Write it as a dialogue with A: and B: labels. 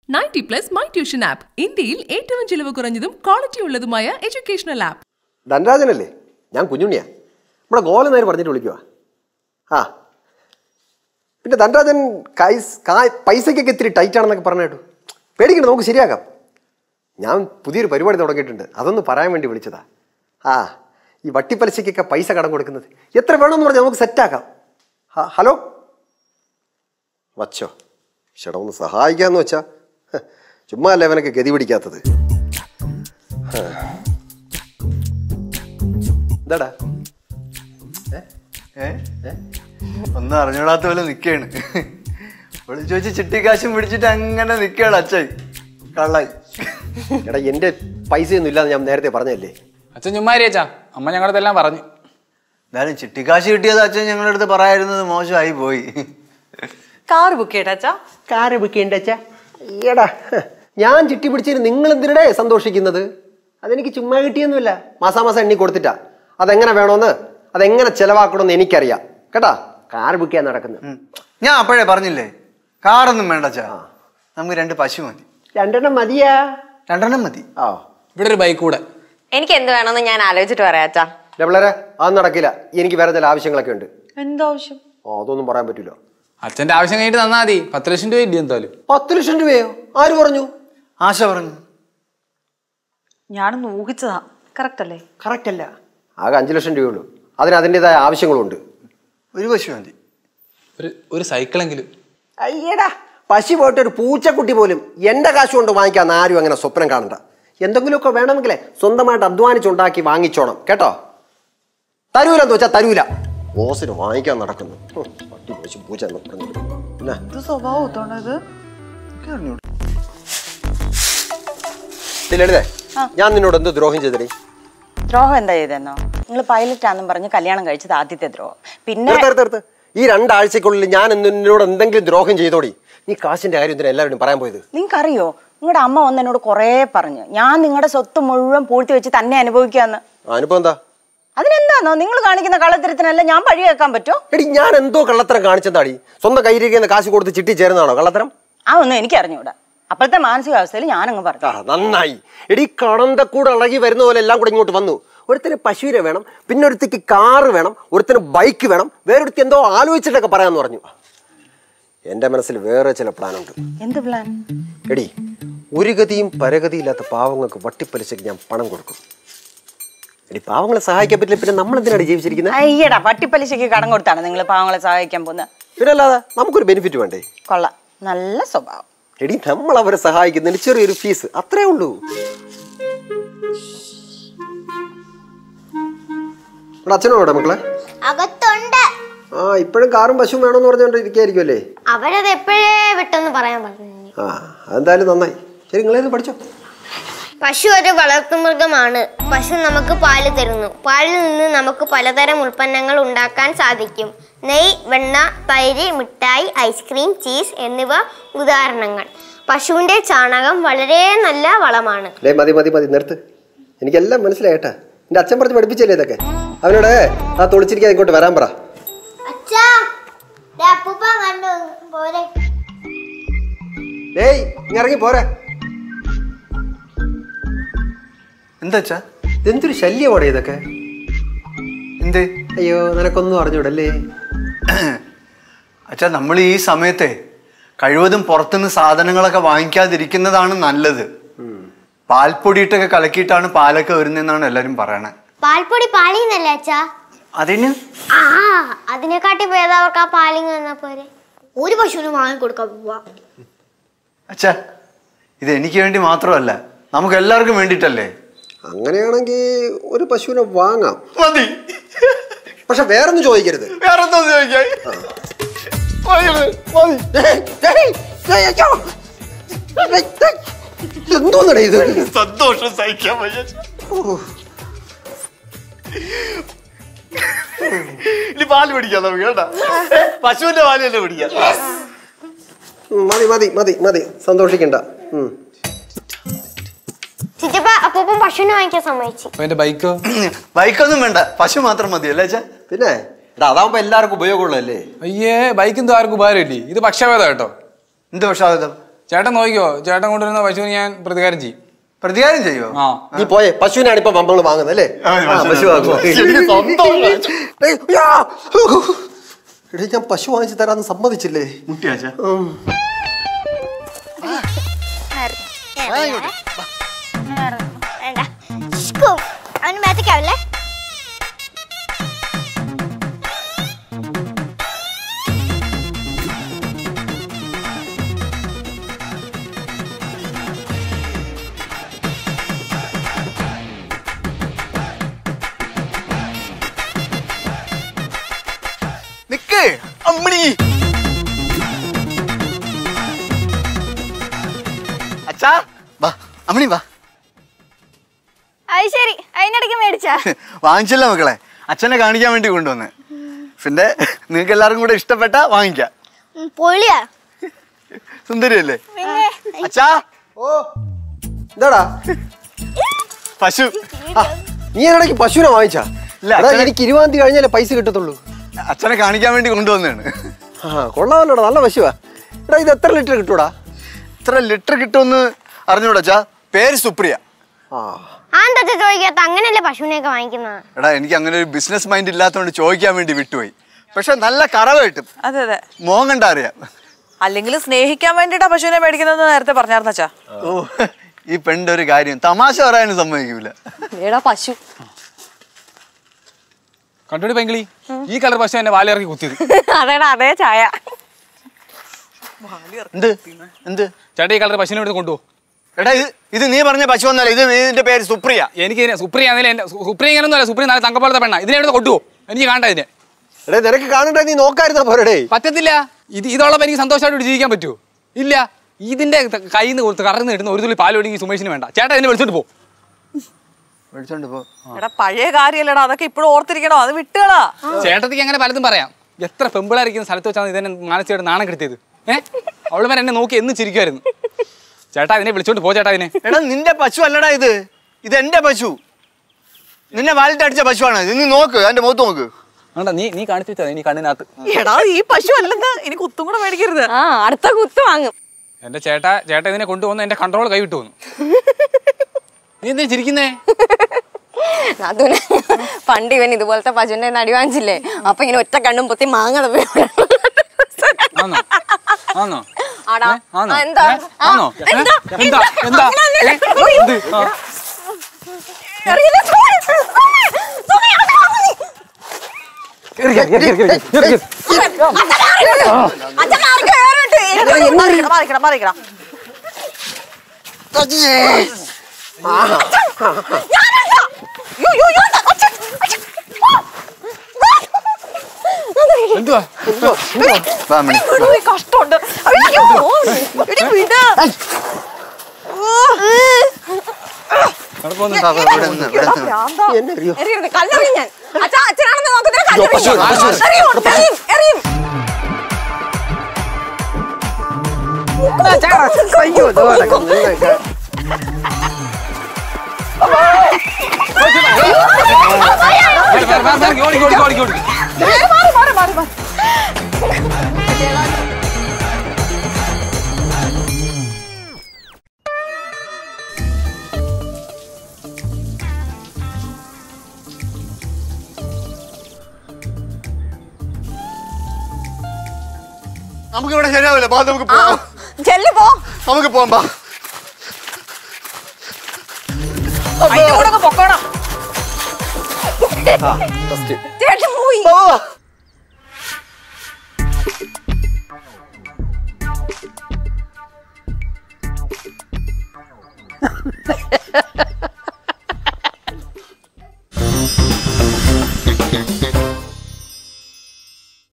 A: Ninety plus my tuition app ഇന്ത്യയിൽ ഏറ്റവും ചിലവ് കുറഞ്ഞതും ക്വാളിറ്റി ഉള്ളതുമായ എഡ്യൂക്കേഷണൽ ആപ്പ്
B: ധനരാജനല്ലേ ഞാൻ കുഞ്ഞുണ്ണിയാ നമ്മളെ ഗോല നേര് പറഞ്ഞിട്ട് വിളിക്കുക ആ പിന്നെ ധനരാജൻ കൈസ് കാ- പൈസയ്ക്കൊക്കെ ഇത്തിരി ടൈറ്റ് ആണെന്നൊക്കെ പറഞ്ഞു കേട്ടു പേടിക്കണ്ട നമുക്ക് ശരിയാക്കാം ഞാൻ പുതിയൊരു പരിപാടി തുടങ്ങിയിട്ടുണ്ട് അതൊന്ന് പറയാൻ വേണ്ടി വിളിച്ചതാ ആ ഈ വട്ടിപ്പലിശയ്ക്കൊക്കെ പൈസ കടം കൊടുക്കുന്നത് എത്ര വേണമെന്ന് പറഞ്ഞാൽ നമുക്ക് സെറ്റാക്കാം ആ ഹലോ വച്ചോ ചേട്ടാ ഒന്ന് സഹായിക്കാന്ന് വെച്ചാ ഹ, ചുമ്മാ അല്ലേ അവനൊക്കെ ഗതി പിടിക്കാത്തത് എന്താടാ
C: ഏ? ഒന്നും അറിഞ്ഞൂടാത്ത പോലെ നിക്കാണ് വിളിച്ചു വെച്ച് ചിട്ടിക്കാശും പിടിച്ചിട്ട് അങ്ങനെ നിക്കാണ് അച്ഛൻ കള്ളായി
B: എടാ എൻ്റെ പൈസയൊന്നും ഇല്ലാന്ന് ഞാൻ നേരത്തെ പറഞ്ഞല്ലേ
D: അച്ഛൻ ചുമ്മാരി അച്ഛാ അമ്മ ഞങ്ങളുടെ എല്ലാം പറഞ്ഞു
C: എന്തായാലും ചിട്ടിക്കാശ് കിട്ടിയത് അച്ഛൻ ഞങ്ങളുടെ അടുത്ത് പറയായിരുന്നത് മോശമായി പോയി
E: കാർ ബുക്ക് ചെയ്യട്ടാ
B: കാറ് വിൽക്കേണ്ട ഈടാ ഞാൻ ചിട്ടി പിടിച്ചതിന് നിങ്ങൾ എന്തിനടേ സന്തോഷിക്കുന്നത് അതെനിക്ക് ചുമ്മാ കിട്ടിയൊന്നുമില്ല മാസാമാസം എണ്ണി കൊടുത്തിട്ടാ അതെങ്ങനെ വേണോന്ന് അതെങ്ങനെ ചെലവാക്കണമെന്ന് എനിക്കറിയാം കേട്ടാ കാറ് ബുക്ക് ചെയ്യാൻ നടക്കുന്നത്
C: ഉം. ഞാൻ അപ്പോഴേ പറഞ്ഞില്ലേ കാറൊന്നും വേണ്ട അച്ഛാ നമുക്ക് രണ്ട് പശു മതി
B: രണ്ടെണ്ണം മതിയാ
C: രണ്ടെണ്ണം മതി
B: ആ
D: ഇവിടെ ഒരു ബൈക്ക് കൂടെ
E: എനിക്ക് എന്ത് വേണമെന്ന് ഞാൻ ആലോചിച്ചിട്ട് പറയാം അച്ഛാ
B: ഡബിളരെ അതൊന്നും നടക്കില്ല എനിക്ക് വേറെ ചില ആവശ്യങ്ങളൊക്കെ ഉണ്ട്
E: എന്താവശ്യം
B: ഓ അതൊന്നും പറയാൻ പറ്റില്ല
D: അച്ഛന്റെ ആവശ്യം കഴിഞ്ഞിട്ട് തന്നാ മതി പത്ത് ലക്ഷം രൂപ ഇല്ല എന്തായാലും
B: പത്ത് ലക്ഷം രൂപയോ ആര് പറഞ്ഞു
C: ആശ പറഞ്ഞു
E: ഞാനൊന്ന് ഊഹിച്ചതാ കറക്റ്റ് അല്ലേ
B: കറക്റ്റ് അല്ല ആകെ അഞ്ച് ലക്ഷം രൂപയുള്ളൂ അതിന് അതിൻ്റെതായ ആവശ്യങ്ങളുണ്ട്
C: ഒരു പശു മതി
D: ഒരു ഒരു സൈക്കിളെങ്കിലും
B: അയ്യടാ പശു പോയിട്ട് ഒരു പൂച്ചക്കുട്ടി പോലും എൻ്റെ കാശ് കൊണ്ട് വാങ്ങിക്കാൻ ആരും അങ്ങനെ സ്വപ്നം കാണണ്ട എന്തെങ്കിലുമൊക്കെ വേണമെങ്കിലേ സ്വന്തമായിട്ട് അധ്വാനിച്ചുണ്ടാക്കി വാങ്ങിച്ചോണം കേട്ടോ തരൂലെന്ന് വെച്ചാൽ തരൂല ഓസിന് വാങ്ങിക്കാൻ നടക്കുന്നു ഹും, പട്ടി പശു പൂച്ച എന്നൊക്കെ പറഞ്ഞിട്ട്. പിന്നെ
E: ഇത് സ്വഭാവം ഒത്തോണ്ടത്
B: ഇത് ലളിതേ ഞാൻ നിന്നോട് എന്ത് ദ്രോഹം ചെയ്തേ
F: ദ്രോഹം എന്താ ചെയ്തെന്നോ നിങ്ങൾ പൈലറ്റ് ആണെന്നും പറഞ്ഞ് കല്യാണം കഴിച്ചത് ആദ്യത്തെ ദ്രോഹം പിന്നെ
B: നിർത്ത് നിർത്ത് നിർത്ത്. ഈ രണ്ടാഴ്ചക്കുള്ളിൽ ഞാൻ നിന്നോട് എന്തെങ്കിലും ദ്രോഹം ചെയ്തോടി നീ കാശിന്റെ കാര്യം എന്തിനാ എല്ലാവരും പറയാൻ പോയത്
F: നിങ്ങൾക്കറിയോ നിങ്ങളുടെ അമ്മ വന്ന് എന്നോട് കുറേ പറഞ്ഞു ഞാൻ നിങ്ങളുടെ സ്വത്ത് മുഴുവൻ പൂഴ്ത്തി വെച്ച് തന്നെ അനുഭവിക്കാന്ന്
B: അനുഭവം എന്താ
F: അതിനെന്താന്നോ നിങ്ങൾ കാണിക്കുന്ന കള്ളത്തരത്തിനല്ല ഞാൻ പഴി കേൾക്കാൻ പറ്റുമോ
B: എടി ഞാൻ എന്തോ കള്ളത്തരം കാണിച്ചതാടി സ്വന്തം കയ്യിരിക്കുന്ന കാശ് കൊടുത്ത് ചിട്ടി ചേരുന്നതാണോ കള്ളത്തരം
F: ആ ഒന്നും എനിക്ക് അറിഞ്ഞൂടാ അപ്പോഴത്തെ മാനസികാവസ്ഥയിൽ ഞാനങ്ങ് പറഞ്ഞു
B: ആ നന്നായി എടി കടന്തക്കൂടെ ഇളകി വരുന്ന പോലെ എല്ലാം കൂടെ ഇങ്ങോട്ട് വന്നു ഒരുത്തിന് പശുവിനെ വേണം പിന്നെ ഒരുത്തിക്ക് കാറ് വേണം ഒരുത്തിന് ബൈക്ക് വേണം വേറൊരുത്തി എന്തോ ആലോചിച്ചിട്ടൊക്കെ പറയാന്ന് പറഞ്ഞു എൻ്റെ മനസ്സിൽ വേറെ ചില പ്ലാനുണ്ട്
F: എന്ത് പ്ലാൻ
B: എടി ഒരു ഗതിയും പരഗതിയില്ലാത്ത പാവങ്ങൾക്ക് വട്ടിപ്പലിശയ്ക്ക് ഞാൻ പണം കൊടുക്കും എടി പാവങ്ങളെ സഹായിക്കാൻ പറ്റില്ല പിന്നെ നമ്മൾ എന്തിനാണ് ജീവിച്ചിരിക്കുന്നത്
F: അയ്യടാ പട്ടിപ്പലിശയ്ക്ക് കടം കൊടുത്താണ് നിങ്ങൾ പാവങ്ങളെ സഹായിക്കാൻ പോകുന്നത്
B: പിന്നെ അല്ലാതെ നമുക്കൊരു ബെനിഫിറ്റ് വേണ്ടേ
F: കൊള്ളാം നല്ല സ്വഭാവം
B: എടി നമ്മൾ അവരെ സഹായിക്കുന്നതിന് ചെറിയൊരു ഫീസ് അത്രേ ഉള്ളൂ ഇവിടെ അച്ഛനോടെ മക്കളെ
G: അകത്തുണ്ട്
B: ആ ഇപ്പോഴും കാറും പശുവും വേണമെന്ന് പറഞ്ഞുകൊണ്ട് ഇരിക്കായിരിക്കുമല്ലേ
G: അവരത് എപ്പോഴേ വിട്ടെന്ന് പറയാൻ പറഞ്ഞു
B: ആ അതെന്തായാലും നന്നായി ശരി നിങ്ങളേത് പഠിച്ചോ
G: പശു ഒരു വളർത്തുമൃഗമാണ് പശു നമുക്ക് പാല് തരുന്നു പാലിൽ നിന്ന് നമുക്ക് പലതരം ഉൽപ്പന്നങ്ങൾ ഉണ്ടാക്കാൻ സാധിക്കും നെയ് വെണ്ണ തൈര് മിഠായി ഐസ്ക്രീം ചീസ് എന്നിവ ഉദാഹരണങ്ങൾ പശുവിന്റെ ചാണകം വളരെ നല്ല വളമാണ്
B: അല്ലേ മതി മതി മതി നിർത്ത് എനിക്കെല്ലാം മനസ്സിലായിട്ടാ എൻ്റെ അച്ഛൻ പറഞ്ഞ് പഠിപ്പിച്ചല്ലേ ഇതൊക്കെ അവനോട് ആ തൊളിച്ചിരിക്കാതെ ഇങ്ങോട്ട് വരാൻ പറ
G: അച്ഛാ കണ്ടു പോരെ
B: ഏയ് ഇങ്ങ് ഇറങ്ങി പോരെ
C: എന്താ അച്ഛാ
B: എന്തൊരു ശല്യമാണ് ഇതൊക്കെ
C: എന്തേ
B: അയ്യോ നിനക്കൊന്നും അറിഞ്ഞൂടല്ലേ
C: അച്ഛാ നമ്മൾ ഈ സമയത്തെ കഴിവതും പുറത്തുനിന്ന് സാധനങ്ങളൊക്കെ വാങ്ങിക്കാതിരിക്കുന്നതാണ് നല്ലത് പാൽപ്പൊടിയിട്ടൊക്കെ കലക്കിയിട്ടാണ് പാലൊക്കെ വരുന്നതെന്നാണ് എല്ലാരും പറയണേ
G: പാൽപ്പൊടി പാലിന്നല്ലേ അച്ഛാ
C: അതിന്
G: ആ അതിനെക്കാട്ടി ഭേദം അവർക്ക് ആ പാലിങ് വന്നാ പോരെ ഒരു പശുവിന് വാങ്ങിക്കൊടുക്കാൻ പോവാ
C: അച്ഛാ ഇത് എനിക്ക് വേണ്ടി മാത്രമല്ല നമുക്ക് എല്ലാവർക്കും വേണ്ടിയിട്ടല്ലേ
B: അങ്ങനെയാണെങ്കിൽ ഒരു പശുവിനെ വാങ്ങാം
C: മതി
B: പക്ഷെ വേറൊന്നും ചോദിക്കരുത്
C: വേറെ എന്തോ ചോദിക്കാൻ
B: എന്തോന്നടേ ഇത്
C: സന്തോഷം സഹിക്കാൻ വയ്യ ഇനി പാല് പിടിക്കാം നമുക്ക് കേട്ടാ പശുവിന്റെ പാല് തന്നെ പിടിക്കാം
B: ഉം, മതി മതി മതി മതി സന്തോഷിക്കണ്ട ഉം.
G: ചിറ്റപ്പ അപ്പൂപ്പൻ പശുവിനെ വാങ്ങിക്കാൻ സമ്മതിച്ചു
D: അപ്പൊ എന്റെ ബൈക്കോ
C: ബൈക്കൊന്നും വേണ്ട പശു മാത്രം മതി അല്ലേ അച്ഛാ
B: പിന്നെ എടാ അതാവുമ്പോ എല്ലാവർക്കും ഉപയോഗമുള്ളതല്ലേ
D: അയ്യേ ബൈക്ക് എന്തോ ആർക്കും ഉപകാരമില്ലേ ഇത് പക്ഷഭേദം കേട്ടോ
C: എന്ത് പക്ഷാതം
D: ചേട്ടൻ നോക്കിക്കോ ചേട്ടൻ കൊണ്ടുവരുന്ന പശുവിന് ഞാൻ പ്രതികാരം ചെയ്യും
C: പ്രതികാരം ചെയ്യോ
D: ആ
B: നീ പോയെ പശുവിനാണ് ഇപ്പൊ നമ്മൾ വാങ്ങുന്നത് അല്ലേ
C: ആ,
B: ആ,
C: പശു
B: പശു വാങ്ങുക.
C: എനിക്ക് സ്വന്തമാണ്.
B: ഡേയ്, യാ. എടീ ഞാൻ പശു വാങ്ങിച്ചു തരാന്ന് സമ്മതിച്ചില്ലേ
C: മുട്ടിയാച്ചാ
G: വേണ്ട ശ്കൂ. അവന് മേത്തേക്കാവില്ലേ
C: നിക്ക് അമ്മണി അച്ഛാ വാ അമ്മണി വാ
G: അത് ശരി അതിനിടയ്ക്ക് മേടിച്ചാ
C: വാങ്ങിച്ചില്ല മക്കളെ അച്ഛനെ കാണിക്കാൻ വേണ്ടി കൊണ്ടുവന്ന് പിന്നെ നിങ്ങൾക്ക് എല്ലാവർക്കും കൂടെ ഇഷ്ടപ്പെട്ട വാങ്ങിക്കാം
G: ഉം, പൊളിയാ
C: സുന്ദരിയല്ലേ അച്ഛാ
B: ഓ എന്താടാ
C: പശു
B: ആ, നീ ഇടയ്ക്ക് പശുവിനെ വാങ്ങിച്ചാ
C: ഇല്ല,
B: എടാ,
C: അച്ഛനെ-
B: എനിക്ക് ഇരുപതാം തീയതി കഴിഞ്ഞാലേ പൈസ കിട്ടത്തുള്ളൂ
C: അച്ഛനെ കാണിക്കാൻ വേണ്ടി കൊണ്ടുവന്നതാണ്
B: ആ കൊള്ളാമല്ലോടാ നല്ല പശുവാ എടാ ഇത് എത്ര ലിറ്റർ കിട്ടൂടാ
C: ഇത്ര ലിറ്റർ കിട്ടുമെന്ന് അറിഞ്ഞൂടാ അച്ഛാ പേര് സുപ്രിയ
B: ആ
G: ആ എന്താ ചോദിക്കാത്ത അങ്ങനെയല്ലേ പശുവിനെയൊക്കെ വാങ്ങിക്കുന്നത്
C: എടാ എനിക്ക് അങ്ങനെ ഒരു ബിസിനസ് മൈൻഡ് ഇല്ലാത്തതുകൊണ്ട് ചോദിക്കാൻ വേണ്ടി വിട്ടുപോയി പക്ഷെ നല്ല കറവ കിട്ടും
H: അതെ അതെ
C: മോൻ കണ്ടാ അറിയാം
H: അല്ലെങ്കിൽ സ്നേഹിക്കാൻ വേണ്ടിട്ടാ പശുവിനെ മേടിക്കുന്നത് നേരത്തെ പറഞ്ഞാർന്ന അച്ഛാ
C: ഓ ഈ പെണ്ണിന്റെ ഒരു കാര്യം തമാശ പറയാനും സമ്മതിക്കൂല
E: ഏടാ പശു
D: കണ്ടോടി പെങ്കിളി ഈ കളർ പശു എന്നെ വാലിറക്കി കുത്തിയത്
E: അതേടാ അതേ ചായ
C: എന്ത് എന്ത്
D: ചേട്ടാ ഈ കളർ പശുവിനെ എടുത്ത് കൊണ്ടുപോ
C: എടാ ഇത് ഇത് നീ പറഞ്ഞ പശു ഒന്നല്ല ഇത് ഇതിന്റെ പേര് സുപ്രിയ
D: എനിക്ക് ഇതിനെ സുപ്രിയ ആണെങ്കിലും എന്റെ സുപ്രിയ ഇങ്ങനൊന്നുമല്ല സുപ്രിയ നല്ല തങ്കപ്പോലത്തെ പെണ്ണ ഇതിനെ എടുത്ത് കൊണ്ടുപോ എനിക്ക് കാണണ്ട ഇതിനെ
B: എടേ നിനക്ക് കാണണ്ടേ നീ നോക്കായിരുന്നാ പോരടേ
D: പറ്റത്തില്ല ഇത് ഇതോളപ്പം എനിക്ക് സന്തോഷമായിട്ട് ഇവിടെ ജീവിക്കാൻ പറ്റുമോ ഇല്ല ഇതിന്റെ കയ്യിൽ നിന്ന് കൊടുത്ത് കറന്ന് ഇടുന്ന ഒരു തുള്ളി പാൽ ഒടുങ്ങി സുമേഷിന് വേണ്ട ചേട്ടാ ഇതിനെ വിളിച്ചോണ്ട് പോ
C: വിളിച്ചോണ്ട് പോ
H: എടാ പഴയ കാര്യല്ലടാ അതൊക്കെ ഇപ്പോഴും ഓർത്തിരിക്കണോ അത് വിട്ടുകളാ
D: ചേട്ടത്തിക്ക് അങ്ങനെ പലതും പറയാം എത്ര പെമ്പിളായിരിക്കുന്ന സ്ഥലത്ത് വെച്ചാണ് ഇതെന്നെ മാനസികമായിട്ട് നാണം കെടുത്തിയത് ഏഹ് അവള് വരെ എന്നെ നോക്കി എന്ന് ചിരിക്കുമായിരുന്നു ചേട്ടാ ഇതിനെ വിളിച്ചോണ്ട് പോ ചേട്ടാ ഇതിനെ
C: എടാ നിന്റെ പശു അല്ലടാ ഇത് ഇത് എന്റെ പശു നിന്നെ വാലിട്ട് അടിച്ച പശുവാണ് ഇത് നീ നോക്ക് എന്റെ മുഖത്ത് നോക്ക്
D: വേണ്ട നീ നീ കാണിച്ചു വെച്ചാ നീ കണ്ണിനകത്ത്
H: എടാ ഈ പശു അല്ലെന്ന് ഇനി കുത്തും കൂടെ മേടിക്കരുത്
E: ആ അടുത്ത കുത്ത് വാങ്ങും
D: എന്റെ ചേട്ടാ ചേട്ടാ ഇതിനെ കൊണ്ടുവന്ന് എന്റെ കൺട്രോൾ കൈവിട്ടു വന്നു നീ എന്താ ചിരിക്കുന്നേ
E: അതുപോലെ പണ്ട് ഇവൻ ഇതുപോലത്തെ പശുവിന്റെ നടി വാങ്ങിച്ചില്ലേ അപ്പൊ ഇങ്ങനെ ഒറ്റ കണ്ണും പൊത്തി മാങ്ങ പോയി
D: ആന്നോ ആന്നോ
E: ആടാ.
D: ഏ? ആന്നോ?
E: ആ, എന്താ?
D: ഏ?
E: ആ,
D: ആന്നോ? ഏ?
E: എന്താ?
D: എന്താ എന്താ ഏ? എന്ത്? ആ.
H: മാറിക്കണം മാറിക്കണം
D: എന്തുവാ
C: വാ മണി
H: കഷ്ടമുണ്ട് അയ്യോ, എടി വിട്.
D: അവിടെ പോന്ന്.
C: വാ, വാ, ഇവിടെ നിന്ന്, ഇവിടെ നിന്ന്.
H: ഭ്രാന്താ.
B: എന്നെ അറിയോ
E: എറിയുണ്ട് കല്ലെറിയും ഞാൻ അച്ഛാ അച്ഛനാണെന്ന് നോക്കുന്നത്
B: അയ്യോ, പശു, പശു.
E: എറിയും എറിയും എറിയും
B: അയ്യോ ഇതോ നടക്കുന്നു. നിന്നൊക്കെ.
D: വേറെ, വേറെ, വേറെ, വേറെ, ഓടിക്കോ, ഓടിക്കോ, ഓടിക്കോ, ഓടിക്കോ.
C: നമുക്ക് ഇവിടെ ശരിയാവില്ല ബാ നമുക്ക് പോവാം
H: ചെല്ല് പോ
C: നമുക്ക് പോവാം ബാ
H: അതിന്റെ കൂടെ അങ്ങ് പൊക്കോണം
B: ആ ഫസ്റ്റ്
E: ചേട്ടൻ പോയി
C: ബാ, ബാ, ബാ.